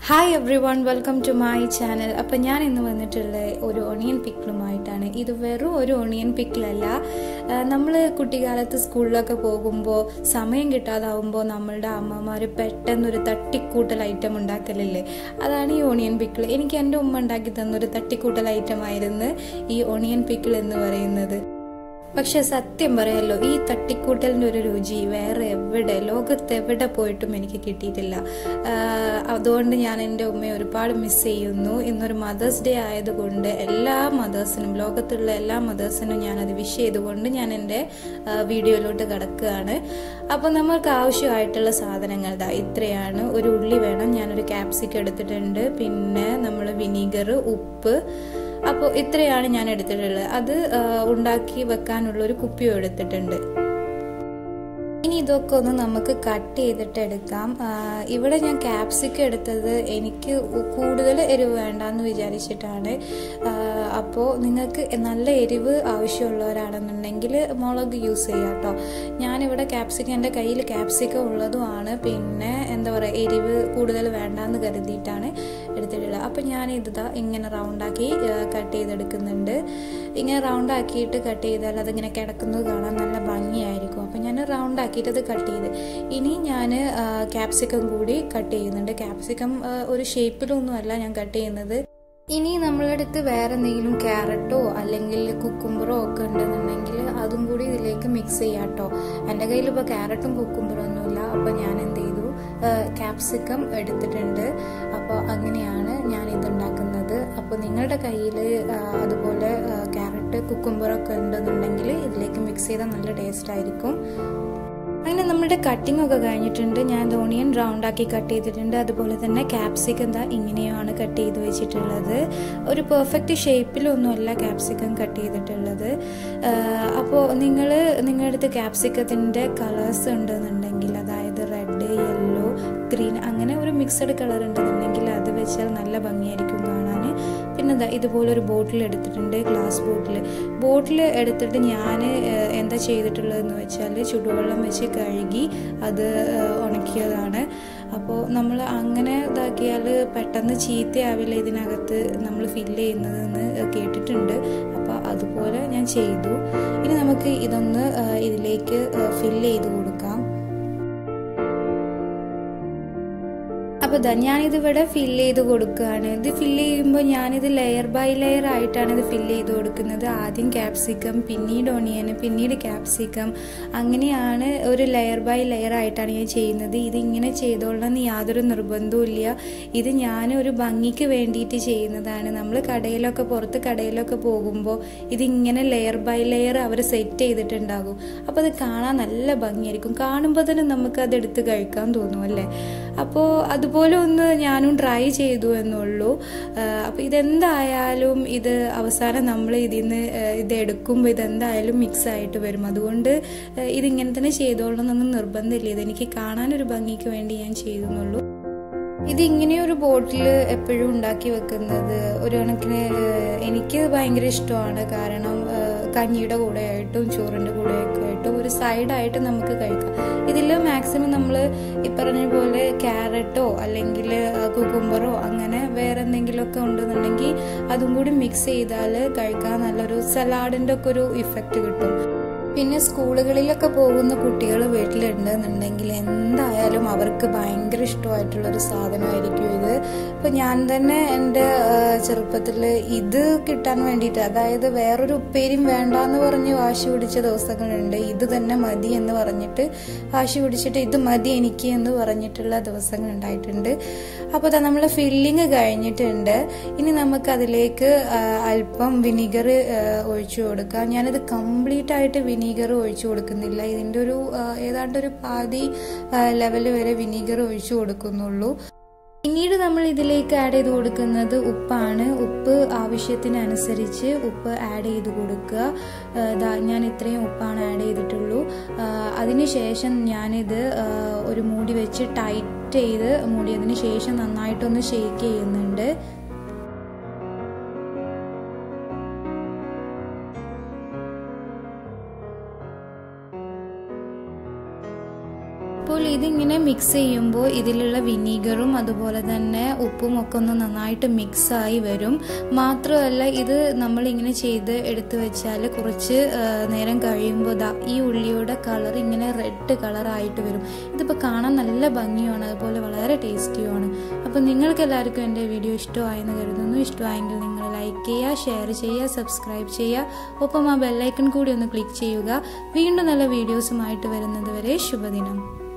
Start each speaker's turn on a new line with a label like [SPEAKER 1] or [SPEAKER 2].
[SPEAKER 1] hi everyone welcome to my channel അപ്പം ഞാൻ ഇന്ന് വന്നിട്ടുള്ള ഒരു ഒണിയൻ പിക്കിളുമായിട്ടാണ് ഇത് വെറും ഒരു ഒണിയൻ പിക്കിളല്ല നമ്മൾ കുട്ടിക്കാലത്ത് സ്കൂളിലൊക്കെ പോകുമ്പോൾ സമയം കിട്ടാതാവുമ്പോൾ നമ്മളുടെ അമ്മമാർ പെട്ടെന്നൊരു തട്ടിക്കൂട്ടൽ ഐറ്റം ഉണ്ടാക്കലില്ലേ അതാണ് ഈ ഒണിയൻ പിക്കിൾ എനിക്ക് എൻ്റെ ഉമ്മ ഉണ്ടാക്കി തന്നൊരു തട്ടിക്കൂട്ടൽ ഐറ്റം ആയിരുന്നു ഈ ഒണിയൻ പിക്കിൾ എന്ന് പറയുന്നത് പക്ഷെ സത്യം പറയല്ലോ ഈ തട്ടിക്കൂട്ടലിൻ്റെ ഒരു രുചി വേറെ എവിടെ ലോകത്ത് എവിടെ പോയിട്ടും എനിക്ക് കിട്ടിയിട്ടില്ല ആഹ് അതുകൊണ്ട് ഞാൻ എൻ്റെ ഉമ്മയെ ഒരുപാട് മിസ് ചെയ്യുന്നു ഇന്നൊരു മദേഴ്സ് ഡേ ആയതുകൊണ്ട് എല്ലാ മദേഴ്സിനും ലോകത്തുള്ള എല്ലാ മദേഴ്സിനും ഞാനത് വിഷ് ചെയ്തുകൊണ്ട് ഞാൻ എൻ്റെ ആഹ് വീഡിയോയിലോട്ട് കിടക്കുകയാണ് അപ്പോൾ നമ്മൾക്ക് ആവശ്യമായിട്ടുള്ള സാധനങ്ങൾ ദാ ഇത്രയാണ് ഒരു ഉള്ളി വേണം ഞാനൊരു ക്യാപ്സിക്കം എടുത്തിട്ടുണ്ട് പിന്നെ നമ്മൾ വിനീഗർ ഉപ്പ് അപ്പോൾ ഇത്രയാണ് ഞാൻ എടുത്തിട്ടുള്ളത് അത് ആ, ഉണ്ടാക്കി വെക്കാനുള്ള ഒരു കുപ്പിയും എടുത്തിട്ടുണ്ട് ഇനി ഇതൊക്കെ ഒന്ന് നമുക്ക് കട്ട് ചെയ്തിട്ട് എടുക്കാം ആ, ഇവിടെ ഞാൻ ക്യാപ്സിക്കം എടുത്തത് എനിക്ക് കൂടുതൽ എരിവ് വേണ്ടാന്ന് വിചാരിച്ചിട്ടാണ് അപ്പോൾ നിങ്ങൾക്ക് നല്ല എരിവ് ആവശ്യമുള്ളവരാണെന്നുണ്ടെങ്കിൽ മുളക് യൂസ് ചെയ്യാം കേട്ടോ ഞാനിവിടെ ക്യാപ്സിക്കം എൻ്റെ കയ്യിൽ ക്യാപ്സിക്കം ഉള്ളതുമാണ് പിന്നെ എന്താ പറയുക എരിവ് കൂടുതൽ വേണ്ടാന്ന് കരുതിയിട്ടാണ് എടുത്തിട്ടുള്ളത് അപ്പോൾ ഞാൻ ഇതാ ഇങ്ങനെ റൗണ്ടാക്കി കട്ട് ചെയ്തെടുക്കുന്നുണ്ട് ഇങ്ങനെ റൗണ്ട് ആക്കിയിട്ട് കട്ട് ചെയ്താൽ അതിങ്ങനെ കിടക്കുന്നത് കാണാൻ നല്ല ഭംഗിയായിരിക്കും അപ്പോൾ ഞാൻ റൗണ്ട് ആക്കിയിട്ട് അത് കട്ട് ചെയ്ത് ഇനി ഞാൻ ക്യാപ്സിക്കം കൂടി കട്ട് ചെയ്യുന്നുണ്ട് ക്യാപ്സിക്കം ഒരു ഷേപ്പിലൊന്നും അല്ല ഞാൻ കട്ട് ചെയ്യുന്നത് ഇനി നമ്മളുടെ അടുത്ത് വേറെ എന്തെങ്കിലും ക്യാരറ്റോ അല്ലെങ്കിൽ കുക്കുംബറോ ഒക്കെ ഉണ്ടെന്നുണ്ടെങ്കിൽ അതും കൂടി ഇതിലേക്ക് മിക്സ് ചെയ്യാം കേട്ടോ എൻ്റെ കയ്യിൽ ഇപ്പോൾ ക്യാരറ്റും കുക്കുംബറും ഒന്നുമില്ല അപ്പോൾ ഞാൻ എന്ത് ചെയ്തു ക്യാപ്സിക്കം എടുത്തിട്ടുണ്ട് അപ്പോൾ അങ്ങനെയാണ് ഞാൻ ഇത് ഉണ്ടാക്കുന്നത് അപ്പോൾ നിങ്ങളുടെ കയ്യിൽ അതുപോലെ ക്യാരറ്റ് കുക്കുംബറൊക്കെ ഉണ്ടെന്നുണ്ടെങ്കിൽ ഇതിലേക്ക് മിക്സ് ചെയ്താൽ നല്ല ടേസ്റ്റ് ആയിരിക്കും അങ്ങനെ നമ്മുടെ കട്ടിംഗ് ഒക്കെ കഴിഞ്ഞിട്ടുണ്ട് ഞാൻ ഓണിയൻ റൗണ്ട് ആക്കി കട്ട് ചെയ്തിട്ടുണ്ട് അതുപോലെ തന്നെ ക്യാപ്സിക്കം എന്താ ഇങ്ങനെയാണ് കട്ട് ചെയ്ത് വെച്ചിട്ടുള്ളത് ഒരു പെർഫെക്റ്റ് ഷേപ്പിലൊന്നുമല്ല ക്യാപ്സിക്കം കട്ട് ചെയ്തിട്ടുള്ളത് അപ്പോൾ നിങ്ങൾ നിങ്ങളുടെ അടുത്ത് ക്യാപ്സിക്കത്തിൻ്റെ കളേഴ്സ് ഉണ്ടെന്നുണ്ടെങ്കിൽ അതായത് റെഡ് യെല്ലോ ഗ്രീൻ അങ്ങനെ ഒരു മിക്സഡ് കളർ ഉണ്ടെന്നുണ്ടെങ്കിൽ അത് വെച്ചാൽ നല്ല ഭംഗിയായിരിക്കും കാണാൻ പിന്നെ എന്താ ഇതുപോലെ ഒരു ബോട്ടിൽ എടുത്തിട്ടുണ്ട് ഗ്ലാസ് ബോട്ടിൽ ബോട്ടിൽ എടുത്തിട്ട് ഞാൻ എന്താ ചെയ്തിട്ടുള്ളതെന്ന് വെച്ചാൽ ചുടുവെള്ളം വെച്ച് കഴുകി അത് ഉണക്കിയതാണ് അപ്പോൾ നമ്മൾ അങ്ങനെ ഇതാക്കിയാൽ പെട്ടെന്ന് ചീത്തയാവില്ല ഇതിനകത്ത് നമ്മൾ ഫില്ല് ചെയ്യുന്നതെന്ന് കേട്ടിട്ടുണ്ട് അപ്പോൾ അതുപോലെ ഞാൻ ചെയ്തു ഇനി നമുക്ക് ഇതൊന്ന് ഇതിലേക്ക് ഫില്ല് ചെയ്ത് കൊടുക്കാം അപ്പോൾ ഇതാ ഞാനിതിവിടെ ഫില്ല് ചെയ്ത് കൊടുക്കുകയാണ് ഇത് ഫില്ല് ചെയ്യുമ്പോൾ ഞാനിത് ലെയർ ബൈ ലെയർ ആയിട്ടാണ് ഇത് ഫില്ല് ചെയ്ത് കൊടുക്കുന്നത് ആദ്യം ക്യാപ്സിക്കം പിന്നീട് ഒണിയൻ പിന്നീട് ക്യാപ്സിക്കം അങ്ങനെയാണ് ഒരു ലെയർ ബൈ ലെയർ ആയിട്ടാണ് ഞാൻ ചെയ്യുന്നത് ഇത് ഇങ്ങനെ ചെയ്തോളണമെന്ന് യാതൊരു നിർബന്ധവും ഇല്ല ഇത് ഞാൻ ഒരു ഭംഗിക്ക് വേണ്ടിയിട്ട് ചെയ്യുന്നതാണ് നമ്മൾ കടയിലൊക്കെ പുറത്ത് കടയിലൊക്കെ പോകുമ്പോൾ ഇതിങ്ങനെ ലെയർ ബൈ ലെയർ അവർ സെറ്റ് ചെയ്തിട്ടുണ്ടാകും അപ്പോൾ അത് കാണാൻ നല്ല ഭംഗിയായിരിക്കും കാണുമ്പോൾ തന്നെ നമുക്ക് അത് എടുത്ത് കഴിക്കാൻ തോന്നും അല്ലേ അപ്പോൾ അതുപോലെ ഒന്ന് ഞാനും ട്രൈ ചെയ്തു എന്നുള്ളൂ അപ്പോൾ ഇതെന്തായാലും ഇത് അവസാനം നമ്മൾ ഇതിൽ നിന്ന് ഇത് എടുക്കുമ്പോൾ ഇതെന്തായാലും മിക്സ് ആയിട്ട് വരും അതുകൊണ്ട് ഇതിങ്ങനെ തന്നെ ചെയ്തോളണമെന്നൊന്നും നിർബന്ധമില്ല ഇതെനിക്ക് കാണാനൊരു ഭംഗിക്ക് വേണ്ടി ഞാൻ ചെയ്തെന്നുള്ളൂ ഇത് ഇങ്ങനെ ഒരു ബോട്ടിൽ എപ്പോഴും ഉണ്ടാക്കി വെക്കുന്നത് ഒരു കണക്കിന് എനിക്ക് ഭയങ്കര ഇഷ്ടമാണ് കാരണം കഞ്ഞിയുടെ കൂടെ ആയിട്ടും ചോറിൻ്റെ കൂടെ ഒക്കെ ആയിട്ടും ഒരു സൈഡായിട്ട് നമുക്ക് കഴിക്കാം ഇതിൽ മാക്സിമം നമ്മൾ ഈ പറഞ്ഞ പോലെ ക്യാരറ്റോ അല്ലെങ്കിൽ കുക്കുംബറോ അങ്ങനെ വേറെ എന്തെങ്കിലുമൊക്കെ ഉണ്ടെന്നുണ്ടെങ്കിൽ അതും കൂടി മിക്സ് ചെയ്താൽ കഴിക്കാൻ നല്ലൊരു സലാഡിൻ്റെ ഒക്കെ ഒരു ഇഫക്റ്റ് കിട്ടും പിന്നെ സ്കൂളുകളിലൊക്കെ പോകുന്ന കുട്ടികൾ വീട്ടിലുണ്ടെന്നുണ്ടെങ്കിൽ എന്തായാലും അവർക്ക് ഭയങ്കര ഇഷ്ടമായിട്ടുള്ളൊരു സാധനമായിരിക്കും ഇത് ഇപ്പം ഞാൻ തന്നെ എൻ്റെ ചെറുപ്പത്തിൽ ഇത് കിട്ടാൻ വേണ്ടിയിട്ട് അതായത് വേറൊരു ഉപ്പേരിയും വേണ്ടാന്ന് പറഞ്ഞ് വാശി പിടിച്ച ദിവസങ്ങളുണ്ട് ഇത് തന്നെ മതി എന്ന് പറഞ്ഞിട്ട് വാശി പിടിച്ചിട്ട് ഇത് മതി എനിക്ക് എന്ന് പറഞ്ഞിട്ടുള്ള ദിവസങ്ങൾ ഉണ്ടായിട്ടുണ്ട് അപ്പോൾ അതാ നമ്മൾ ഫില്ലിങ് കഴിഞ്ഞിട്ടുണ്ട് ഇനി നമുക്ക് അതിലേക്ക് അല്പം വിനിഗർ ഒഴിച്ചു കൊടുക്കാം ഞാനിത് കംപ്ലീറ്റ് ആയിട്ട് വിനീഗർ ഒഴിച്ചു കൊടുക്കുന്നില്ല ഇതിൻ്റെ ഒരു ഏതാണ്ട് ഒരു പാതി ലെവൽ വരെ വിനീഗർ ഒഴിച്ചു കൊടുക്കുന്നുള്ളൂ പിന്നീട് നമ്മൾ ഇതിലേക്ക് ആഡ് ചെയ്ത് കൊടുക്കുന്നത് ഉപ്പാണ് ഉപ്പ് ആവശ്യത്തിനനുസരിച്ച് ഉപ്പ് ആഡ് ചെയ്ത് കൊടുക്കുക ഞാൻ ഇത്രയും ഉപ്പാണ് ആഡ് ചെയ്തിട്ടുള്ളൂ അതിനുശേഷം ഞാനിത് ഒരു മൂടി വെച്ച് ടൈറ്റ് ചെയ്ത് മൂടിയതിന് ശേഷം നന്നായിട്ടൊന്ന് ഷേക്ക് ചെയ്യുന്നുണ്ട് അപ്പോൾ ഇതിങ്ങനെ മിക്സ് ചെയ്യുമ്പോൾ ഇതിലുള്ള വിനീഗറും അതുപോലെ തന്നെ ഉപ്പും ഒക്കെ ഒന്ന് നന്നായിട്ട് മിക്സായി വരും മാത്രമല്ല ഇത് നമ്മളിങ്ങനെ ചെയ്ത് എടുത്തു വെച്ചാൽ കുറച്ച് ആ, നേരം കഴിയുമ്പോൾ ദാ ഈ ഉള്ളിയുടെ കളർ ഇങ്ങനെ റെഡ് കളറായിട്ട് വരും ഇതിപ്പോൾ കാണാൻ നല്ല ഭംഗിയാണ് അതുപോലെ വളരെ ടേസ്റ്റിയുമാണ് അപ്പോൾ നിങ്ങൾക്ക് എല്ലാവർക്കും എൻ്റെ വീഡിയോ ഇഷ്ടമായെന്ന് കരുതുന്നു ഇഷ്ടമായെങ്കിൽ നിങ്ങൾ ലൈക്ക് ചെയ്യുക ഷെയർ ചെയ്യുക സബ്സ്ക്രൈബ് ചെയ്യുക ഒപ്പം ആ ബെല്ലൈക്കൺ കൂടി ഒന്ന് ക്ലിക്ക് ചെയ്യുക വീണ്ടും നല്ല വീഡിയോസുമായിട്ട് വരുന്നത് വരെ ശുഭദിനം